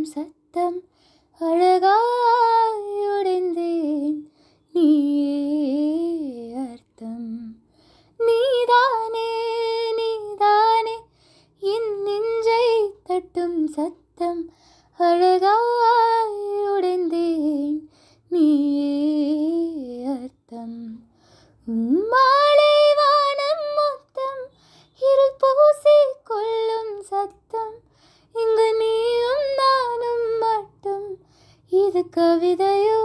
சத்தம் அழகாய் உடைந்தேன் நீயே அர்த்தம் நீதானே நீதானே என் நெஞ்சை தட்டும் சத்தம் அழகாய் உடைந்தேன் நீயே அர்த்தம் உன் மாலை வானம் மொத்தம் இருள் பூசி கொள்ளும் சத்தம் இங்கு நீயும் நானும் மட்டும் இது கவிதையோ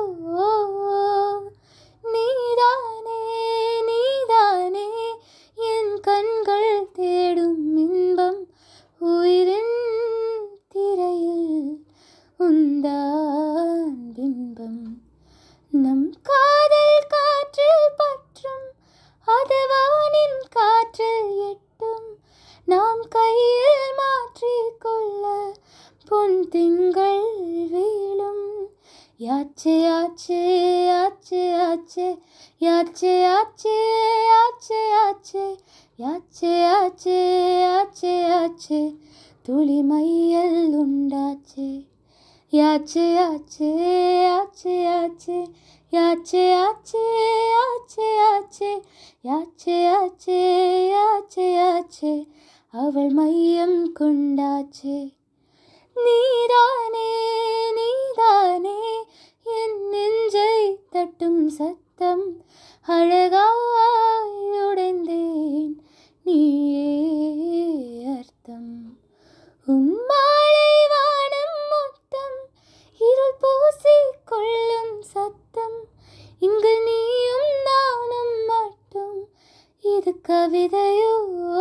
நீதானே நீதானே என் கண்கள் தேடும் இன்பம் உயிரின் திரையில் உந்தான் பிம்பம் நம் காதல் காற்றில் பற்றும் அது வானின் காற்றில் எட்டும் நாம் கையில் மாற்றிக்கொள்ள பொன் திங்கள் வீழும் யாச்சே யாச்சே யாச்சே யாச்சே யாச்சே யாச்சே யாச்சே யாச்சே யாச்சே யாச்சே யாச்சே யாச்சே துளி மையல் உண்டாச்சே யாச்சே யாச்சே யாச்சே யாச்சே யாச்சே யாச்சே யாச்சே யாச்சே யாச்சே யாச்சே யாச்சே யாச்சே அவள் மையம் கொண்டாச்சே நீதானே நீதானே என் நெஞ்சை தட்டும் சத்தம் அழகாய் உடைந்தேன் நீயே அர்த்தம் உன் மாலை வானம் மொத்தம் இருள் பூசி கொள்ளும் சத்தம் இங்கு நீயும் நானும் மட்டும் இது கவிதையோ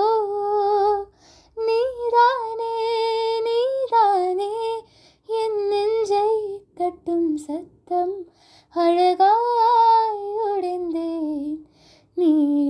நீதானே நீதானே என் நெஞ்சை தட்டும் சத்தம் அழகாய் உடைந்தேன் நீ